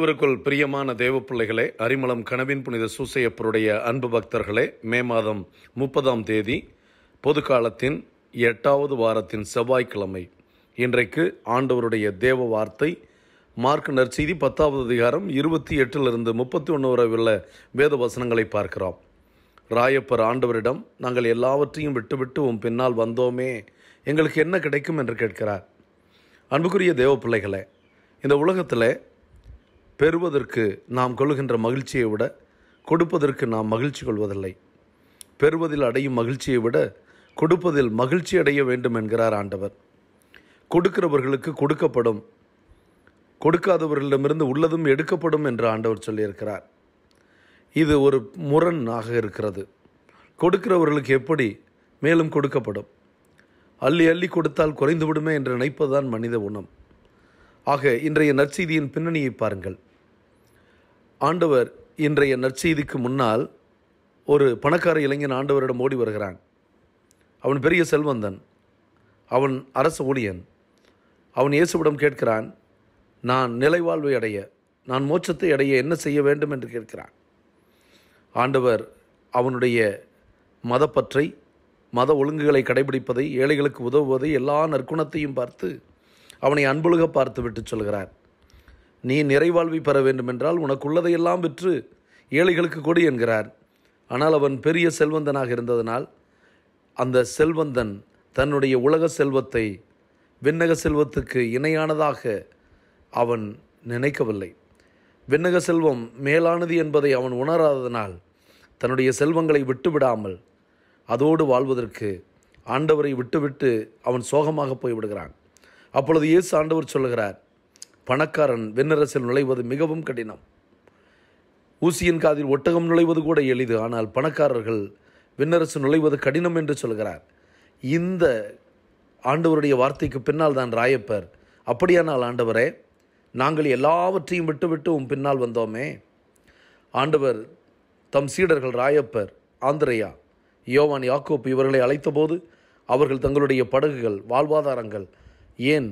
கிறிஸ்துவருக்குள் பிரியமான தேவ பிள்ளைகளே அரிமளம் கனவின் புனித சூசையப்பருடைய அன்பு பக்தர்களே மே மாதம் முப்பதாம் தேதி பொது காலத்தின் எட்டாவது வாரத்தின் செவ்வாய்க்கிழமை இன்றைக்கு ஆண்டவருடைய தேவ வார்த்தை மார்க் நற்செய்தி பத்தாவது அதிகாரம் இருபத்தி எட்டிலிருந்து முப்பத்தி ஒன்று வரை உள்ள வேத வசனங்களை பார்க்கிறோம் ராயப்பர் ஆண்டவரிடம் நாங்கள் எல்லாவற்றையும் விட்டுவிட்டு உன் பின்னால் வந்தோமே எங்களுக்கு என்ன கிடைக்கும் என்று கேட்கிறார் அன்புக்குரிய தேவ பிள்ளைகளே இந்த உலகத்தில் பெறுவதற்கு நாம் கொள்கின்ற மகிழ்ச்சியை விட கொடுப்பதற்கு நாம் மகிழ்ச்சி கொள்வதில்லை பெறுவதில் அடையும் மகிழ்ச்சியை விட கொடுப்பதில் மகிழ்ச்சி அடைய வேண்டும் என்கிறார் ஆண்டவர் கொடுக்கிறவர்களுக்கு கொடுக்கப்படும் கொடுக்காதவர்களிடமிருந்து உள்ளதும் எடுக்கப்படும் என்று ஆண்டவர் சொல்லியிருக்கிறார் இது ஒரு முரணாக இருக்கிறது கொடுக்கிறவர்களுக்கு எப்படி மேலும் கொடுக்கப்படும் அள்ளி அள்ளி கொடுத்தால் குறைந்து விடுமே என்று நினைப்பதுதான் மனித குணம் ஆக இன்றைய நற்செய்தியின் பின்னணியை பாருங்கள் ஆண்டவர் இன்றைய நற்செய்திக்கு முன்னால் ஒரு பணக்கார இளைஞன் ஆண்டவரிடம் ஓடி வருகிறான் அவன் பெரிய செல்வந்தன் அவன் அரசு ஊழியன் அவன் இயேசுவிடம் கேட்கிறான் நான் நிலைவாழ்வை அடைய நான் மோட்சத்தை அடைய என்ன செய்ய வேண்டும் என்று கேட்கிறான் ஆண்டவர் அவனுடைய மதப்பற்றை மத ஒழுங்குகளை கடைபிடிப்பதை ஏழைகளுக்கு உதவுவதை எல்லா நற்குணத்தையும் பார்த்து அவனை அன்புலக பார்த்து விட்டு சொல்கிறார் நீ நிறைவாழ்வை பெற வேண்டுமென்றால் உனக்குள்ளதையெல்லாம் விற்று ஏழைகளுக்கு கொடு என்கிறார் ஆனால் அவன் பெரிய செல்வந்தனாக இருந்ததனால் அந்த செல்வந்தன் தன்னுடைய உலக செல்வத்தை விண்ணக செல்வத்துக்கு இணையானதாக அவன் நினைக்கவில்லை விண்ணக செல்வம் மேலானது என்பதை அவன் உணராததனால் தன்னுடைய செல்வங்களை விட்டுவிடாமல் அதோடு வாழ்வதற்கு ஆண்டவரை விட்டுவிட்டு அவன் சோகமாக போய்விடுகிறான் அப்பொழுது இயேசு ஆண்டவர் சொல்லுகிறார் பணக்காரன் விண்ணரசில் நுழைவது மிகவும் கடினம் ஊசியின் காதில் ஒட்டகம் நுழைவது கூட எளிது ஆனால் பணக்காரர்கள் விண்ணரசு நுழைவது கடினம் என்று சொல்கிறார் இந்த ஆண்டவருடைய வார்த்தைக்கு பின்னால் தான் ராயப்பர் அப்படியானால் ஆண்டவரே நாங்கள் எல்லாவற்றையும் விட்டுவிட்டு உன் பின்னால் வந்தோமே ஆண்டவர் தம் சீடர்கள் ராயப்பர் ஆந்திரையா யோவான் யாக்கோப் இவர்களை அழைத்தபோது அவர்கள் தங்களுடைய படகுகள் வாழ்வாதாரங்கள் ஏன்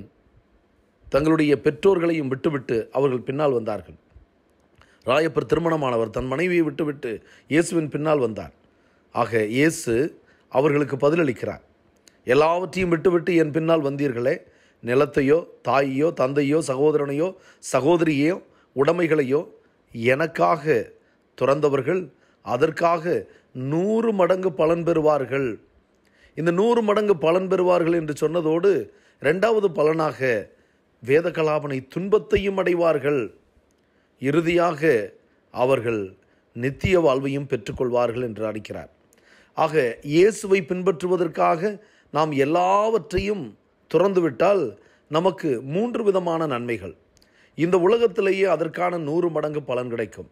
தங்களுடைய பெற்றோர்களையும் விட்டுவிட்டு அவர்கள் பின்னால் வந்தார்கள் ராயப்பர் திருமணமானவர் தன் மனைவியை விட்டுவிட்டு இயேசுவின் பின்னால் வந்தார் ஆக இயேசு அவர்களுக்கு பதிலளிக்கிறார் எல்லாவற்றையும் விட்டுவிட்டு என் பின்னால் வந்தீர்களே நிலத்தையோ தாயையோ தந்தையோ சகோதரனையோ சகோதரியோ உடைமைகளையோ எனக்காக துறந்தவர்கள் அதற்காக நூறு மடங்கு பலன் பெறுவார்கள் இந்த நூறு மடங்கு பலன் பெறுவார்கள் என்று சொன்னதோடு இரண்டாவது பலனாக வேத கலாபனை துன்பத்தையும் அடைவார்கள் இறுதியாக அவர்கள் நித்திய வாழ்வையும் பெற்றுக்கொள்வார்கள் என்று அடிக்கிறார் ஆக இயேசுவை பின்பற்றுவதற்காக நாம் எல்லாவற்றையும் துறந்துவிட்டால் நமக்கு மூன்று விதமான நன்மைகள் இந்த உலகத்திலேயே அதற்கான நூறு மடங்கு பலன் கிடைக்கும்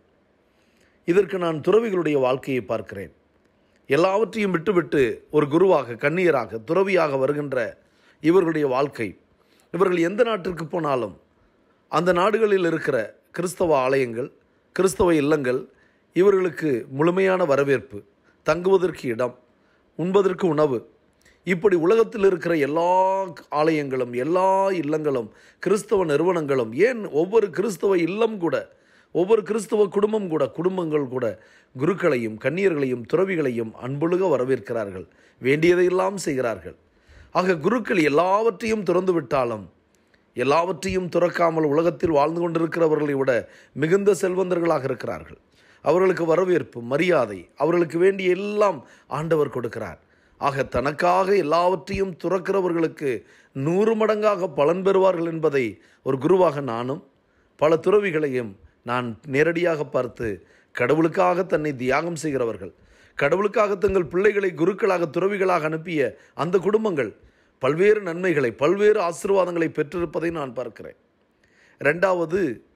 இதற்கு நான் துறவிகளுடைய வாழ்க்கையை பார்க்கிறேன் எல்லாவற்றையும் விட்டுவிட்டு ஒரு குருவாக கண்ணியராக துறவியாக வருகின்ற இவர்களுடைய வாழ்க்கை இவர்கள் எந்த நாட்டிற்கு போனாலும் அந்த நாடுகளில் இருக்கிற கிறிஸ்தவ ஆலயங்கள் கிறிஸ்தவ இல்லங்கள் இவர்களுக்கு முழுமையான வரவேற்பு தங்குவதற்கு இடம் உண்பதற்கு உணவு இப்படி உலகத்தில் இருக்கிற எல்லா ஆலயங்களும் எல்லா இல்லங்களும் கிறிஸ்தவ நிறுவனங்களும் ஏன் ஒவ்வொரு கிறிஸ்தவ இல்லம் கூட ஒவ்வொரு கிறிஸ்தவ குடும்பம் கூட குடும்பங்கள் கூட குருக்களையும் கன்னியர்களையும் துறவிகளையும் அன்பொழுக வரவேற்கிறார்கள் வேண்டியதையெல்லாம் செய்கிறார்கள் ஆக குருக்கள் எல்லாவற்றையும் துறந்து விட்டாலும் எல்லாவற்றையும் துறக்காமல் உலகத்தில் வாழ்ந்து கொண்டிருக்கிறவர்களை விட மிகுந்த செல்வந்தர்களாக இருக்கிறார்கள் அவர்களுக்கு வரவேற்பு மரியாதை அவர்களுக்கு வேண்டிய எல்லாம் ஆண்டவர் கொடுக்கிறார் ஆக தனக்காக எல்லாவற்றையும் துறக்கிறவர்களுக்கு நூறு மடங்காக பலன் பெறுவார்கள் என்பதை ஒரு குருவாக நானும் பல துறவிகளையும் நான் நேரடியாக பார்த்து கடவுளுக்காக தன்னை தியாகம் செய்கிறவர்கள் கடவுளுக்காக தங்கள் பிள்ளைகளை குருக்களாக துறவிகளாக அனுப்பிய அந்த குடும்பங்கள் பல்வேறு நன்மைகளை பல்வேறு ஆசீர்வாதங்களை பெற்றிருப்பதை நான் பார்க்கிறேன் ரெண்டாவது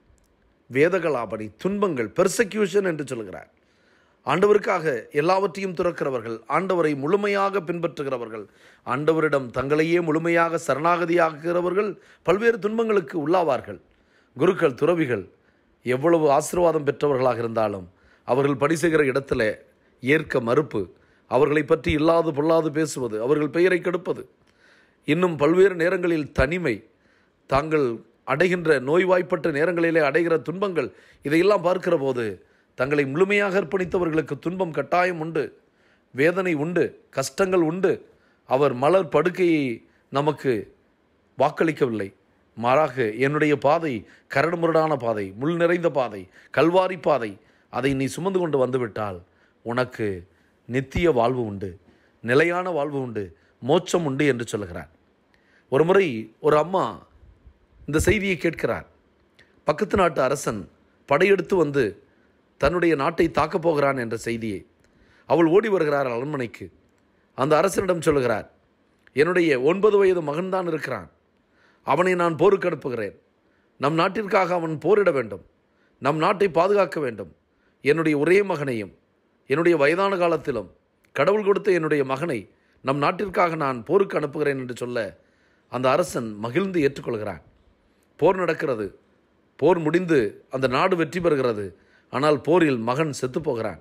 வேதகலாபணி துன்பங்கள் பெர்சக்யூஷன் என்று சொல்கிறார் ஆண்டவருக்காக எல்லாவற்றையும் துறக்கிறவர்கள் ஆண்டவரை முழுமையாக பின்பற்றுகிறவர்கள் ஆண்டவரிடம் தங்களையே முழுமையாக சரணாகதியாக்குகிறவர்கள் பல்வேறு துன்பங்களுக்கு உள்ளாவார்கள் குருக்கள் துறவிகள் எவ்வளவு ஆசீர்வாதம் பெற்றவர்களாக இருந்தாலும் அவர்கள் பணி செய்கிற இடத்துல ஏற்க மறுப்பு அவர்களை பற்றி இல்லாது பொல்லாது பேசுவது அவர்கள் பெயரை கெடுப்பது இன்னும் பல்வேறு நேரங்களில் தனிமை தாங்கள் அடைகின்ற நோய்வாய்ப்பட்ட நேரங்களிலே அடைகிற துன்பங்கள் இதையெல்லாம் பார்க்கிற போது தங்களை முழுமையாக அர்ப்பணித்தவர்களுக்கு துன்பம் கட்டாயம் உண்டு வேதனை உண்டு கஷ்டங்கள் உண்டு அவர் மலர் படுக்கையை நமக்கு வாக்களிக்கவில்லை மாறாக என்னுடைய பாதை கரடுமுரடான பாதை முள் நிறைந்த பாதை கல்வாரி பாதை அதை நீ சுமந்து கொண்டு வந்துவிட்டால் உனக்கு நித்திய வாழ்வு உண்டு நிலையான வாழ்வு உண்டு மோட்சம் உண்டு என்று சொல்கிறார் ஒரு முறை ஒரு அம்மா இந்த செய்தியை கேட்கிறார் பக்கத்து நாட்டு அரசன் படையெடுத்து வந்து தன்னுடைய நாட்டை தாக்கப் போகிறான் என்ற செய்தியை அவள் ஓடி வருகிறார் அரண்மனைக்கு அந்த அரசனிடம் சொல்லுகிறார் என்னுடைய ஒன்பது வயது மகன்தான் இருக்கிறான் அவனை நான் போருக்கு அனுப்புகிறேன் நம் நாட்டிற்காக அவன் போரிட வேண்டும் நம் நாட்டை பாதுகாக்க வேண்டும் என்னுடைய ஒரே மகனையும் என்னுடைய வயதான காலத்திலும் கடவுள் கொடுத்த என்னுடைய மகனை நம் நாட்டிற்காக நான் போருக்கு அனுப்புகிறேன் என்று சொல்ல அந்த அரசன் மகிழ்ந்து ஏற்றுக்கொள்கிறான் போர் நடக்கிறது போர் முடிந்து அந்த நாடு வெற்றி பெறுகிறது ஆனால் போரில் மகன் செத்துப் போகிறான்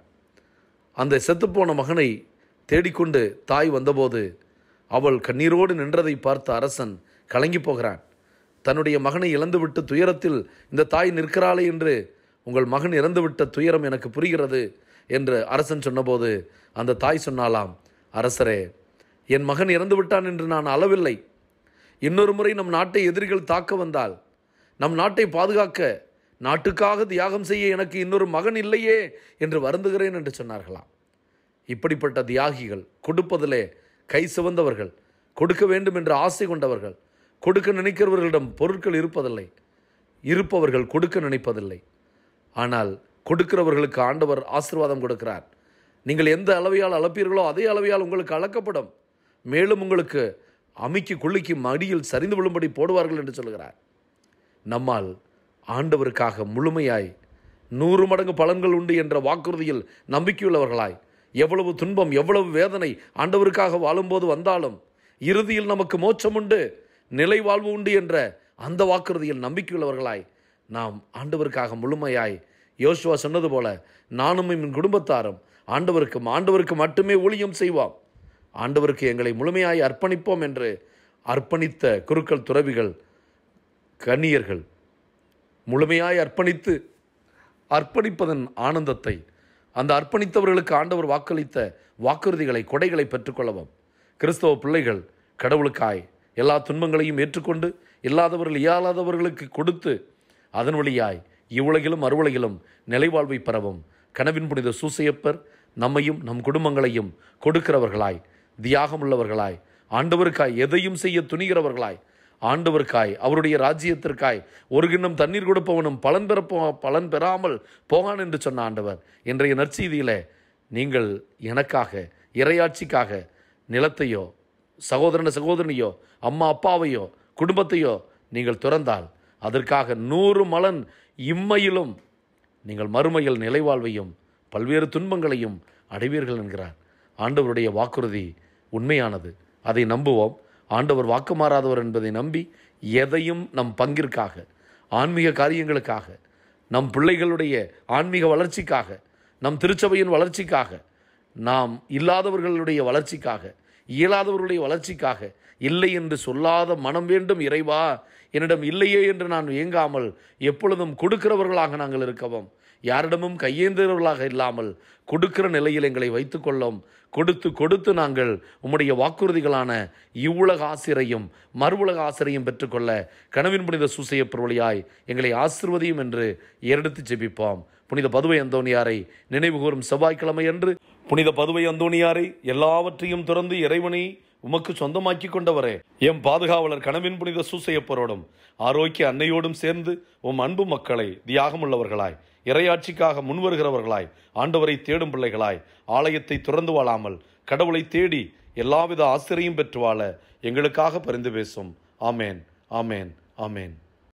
அந்த செத்துப்போன மகனை தேடிக்கொண்டு தாய் வந்தபோது அவள் கண்ணீரோடு நின்றதை பார்த்த அரசன் கலங்கி போகிறான் தன்னுடைய மகனை இழந்துவிட்டு துயரத்தில் இந்த தாய் நிற்கிறாளே என்று உங்கள் மகன் இறந்துவிட்ட துயரம் எனக்கு புரிகிறது என்று அரசன் சொன்னபோது அந்த தாய் சொன்னாலாம் அரசரே என் மகன் இறந்து விட்டான் என்று நான் அளவில்லை இன்னொரு முறை நம் நாட்டை எதிரிகள் தாக்க வந்தால் நம் நாட்டை பாதுகாக்க நாட்டுக்காக தியாகம் செய்ய எனக்கு இன்னொரு மகன் இல்லையே என்று வருந்துகிறேன் என்று சொன்னார்களாம் இப்படிப்பட்ட தியாகிகள் கொடுப்பதிலே கை சிவந்தவர்கள் கொடுக்க வேண்டும் என்ற ஆசை கொண்டவர்கள் கொடுக்க நினைக்கிறவர்களிடம் பொருட்கள் இருப்பதில்லை இருப்பவர்கள் கொடுக்க நினைப்பதில்லை ஆனால் கொடுக்கிறவர்களுக்கு ஆண்டவர் ஆசீர்வாதம் கொடுக்கிறார் நீங்கள் எந்த அளவையால் அளப்பீர்களோ அதே அளவையால் உங்களுக்கு அளக்கப்படும் மேலும் உங்களுக்கு அமிக்கி குள்ளிக்கு மடியில் சரிந்து விழும்படி போடுவார்கள் என்று சொல்கிறார் நம்மால் ஆண்டவருக்காக முழுமையாய் நூறு மடங்கு பலன்கள் உண்டு என்ற வாக்குறுதியில் நம்பிக்கையுள்ளவர்களாய் எவ்வளவு துன்பம் எவ்வளவு வேதனை ஆண்டவருக்காக வாழும்போது வந்தாலும் இறுதியில் நமக்கு மோட்சம் உண்டு நிலை வாழ்வு உண்டு என்ற அந்த வாக்குறுதியில் நம்பிக்கையுள்ளவர்களாய் நாம் ஆண்டவருக்காக முழுமையாய் யோசுவா சொன்னது போல நானும் என் குடும்பத்தாரும் ஆண்டவருக்கும் ஆண்டவருக்கு மட்டுமே ஊழியம் செய்வோம் ஆண்டவருக்கு எங்களை முழுமையாய் அர்ப்பணிப்போம் என்று அர்ப்பணித்த குருக்கள் துறவிகள் கன்னியர்கள் முழுமையாய் அர்ப்பணித்து அர்ப்பணிப்பதன் ஆனந்தத்தை அந்த அர்ப்பணித்தவர்களுக்கு ஆண்டவர் வாக்களித்த வாக்குறுதிகளை கொடைகளை பெற்றுக்கொள்ளவும் கிறிஸ்தவ பிள்ளைகள் கடவுளுக்காய் எல்லா துன்பங்களையும் ஏற்றுக்கொண்டு இல்லாதவர்கள் இயலாதவர்களுக்கு கொடுத்து அதன் வழியாய் இவ்வுலகிலும் அறுவுலகிலும் நிலைவாழ்வை பெறவும் கனவின் புனித சூசையப்பர் நம்மையும் நம் குடும்பங்களையும் கொடுக்கிறவர்களாய் தியாகமுள்ளவர்களாய் ஆண்டவருக்காய் எதையும் செய்ய துணிகிறவர்களாய் ஆண்டவருக்காய் அவருடைய ராஜ்யத்திற்காய் ஒரு கிண்ணம் தண்ணீர் கொடுப்பவனும் பலன் பெற போ பலன் பெறாமல் போகான் என்று சொன்ன ஆண்டவர் இன்றைய நற்செய்தியிலே நீங்கள் எனக்காக இறையாட்சிக்காக நிலத்தையோ சகோதரன சகோதரனையோ அம்மா அப்பாவையோ குடும்பத்தையோ நீங்கள் துறந்தால் அதற்காக நூறு மலன் இம்மையிலும் நீங்கள் மறுமையில் நிலைவாழ்வையும் பல்வேறு துன்பங்களையும் அடைவீர்கள் என்கிறார் ஆண்டவருடைய வாக்குறுதி உண்மையானது அதை நம்புவோம் ஆண்டவர் வாக்கு மாறாதவர் என்பதை நம்பி எதையும் நம் பங்கிற்காக ஆன்மீக காரியங்களுக்காக நம் பிள்ளைகளுடைய ஆன்மீக வளர்ச்சிக்காக நம் திருச்சபையின் வளர்ச்சிக்காக நாம் இல்லாதவர்களுடைய வளர்ச்சிக்காக இயலாதவர்களுடைய வளர்ச்சிக்காக இல்லை என்று சொல்லாத மனம் வேண்டும் இறைவா என்னிடம் இல்லையே என்று நான் இயங்காமல் எப்பொழுதும் கொடுக்கிறவர்களாக நாங்கள் இருக்கவும் யாரிடமும் கையேந்திரவர்களாக இல்லாமல் கொடுக்கிற நிலையில் எங்களை வைத்துக்கொள்ளும் கொடுத்து கொடுத்து நாங்கள் உம்முடைய வாக்குறுதிகளான இவ்வுலக ஆசிரையும் மறுவுலக ஆசிரையும் பெற்றுக்கொள்ள கனவின் புனித சூசையப்பர் வழியாய் எங்களை ஆசிர்வதியும் என்று ஏறெடுத்து ஜெபிப்போம் புனித பதுவை அந்தோணியாரை நினைவுகூரும் செவ்வாய்க்கிழமை அன்று புனித பதுவை அந்தோணியாரை எல்லாவற்றையும் துறந்து இறைவனை உமக்கு சொந்தமாக்கி கொண்டவரே எம் பாதுகாவலர் கனவின் புனித சூசையப்பரோடும் ஆரோக்கிய அன்னையோடும் சேர்ந்து உம் அன்பு மக்களை தியாகமுள்ளவர்களாய் இறையாட்சிக்காக முன்வருகிறவர்களாய் ஆண்டவரை தேடும் பிள்ளைகளாய் ஆலயத்தை துறந்து வாழாமல் கடவுளை தேடி எல்லாவித ஆசிரியும் பெற்று வாழ எங்களுக்காக பரிந்து பேசும் ஆமேன் ஆமேன் ஆமேன்